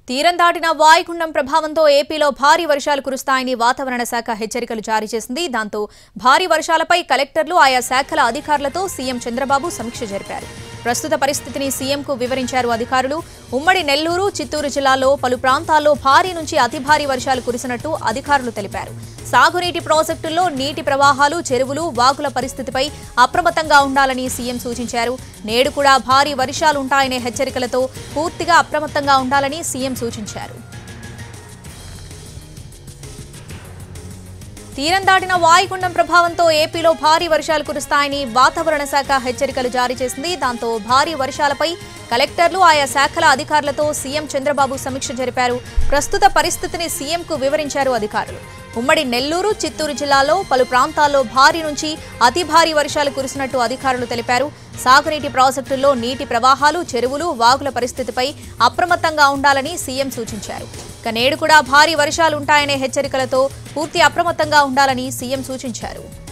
తీరం దాటిన వాయుగుండం ప్రభావంతో ఏపీలో భారీ వర్షాలు కురుస్తాయని వాతావరణ శాఖ హెచ్చరికలు జారీ చేసింది దాంతో భారీ వర్షాలపై కలెక్టర్లు ఆయా శాఖల అధికారులతో సీఎం చంద్రబాబు సమీక్ష జరిపారు ప్రస్తుత పరిస్థితిని సీఎంకు వివరించారు అధికారులు ఉమ్మడి నెల్లూరు చిత్తూరు జిల్లాలో పలు ప్రాంతాల్లో భారీ నుంచి అతి భారీ వర్షాలు కురిసినట్టు అధికారులు తెలిపారు సాగునీటి ప్రాజెక్టుల్లో నీటి ప్రవాహాలు చెరువులు వాగుల పరిస్థితిపై అప్రమత్తంగా ఉండాలని సీఎం సూచించారు నేడు కూడా భారీ వర్షాలు ఉంటాయనే హెచ్చరికలతో పూర్తిగా అప్రమత్తంగా ఉండాలని సీఎం సూచించారు తీరం దాటిన వాయుగుండం ప్రభావంతో ఏపీలో భారీ వర్షాలు కురుస్తాయని వాతావరణ శాఖ హెచ్చరికలు జారీ చేసింది దాంతో భారీ వర్షాలపై కలెక్టర్లు ఆయా శాఖల అధికారులతో సీఎం చంద్రబాబు సమీక్ష జరిపారు ప్రస్తుత పరిస్థితిని సీఎంకు వివరించారు అధికారులు ఉమ్మడి నెల్లూరు చిత్తూరు జిల్లాలో పలు ప్రాంతాల్లో భారీ నుంచి అతి భారీ వర్షాలు కురిసినట్టు అధికారులు తెలిపారు సాగునీటి ప్రాజెక్టుల్లో నీటి ప్రవాహాలు చెరువులు వాగుల పరిస్థితిపై అప్రమత్తంగా ఉండాలని సీఎం సూచించారు ఇక నేడు కూడా భారీ వర్షాలు ఉంటాయనే హెచ్చరికలతో పూర్తి అప్రమత్తంగా ఉండాలని సీఎం సూచించారు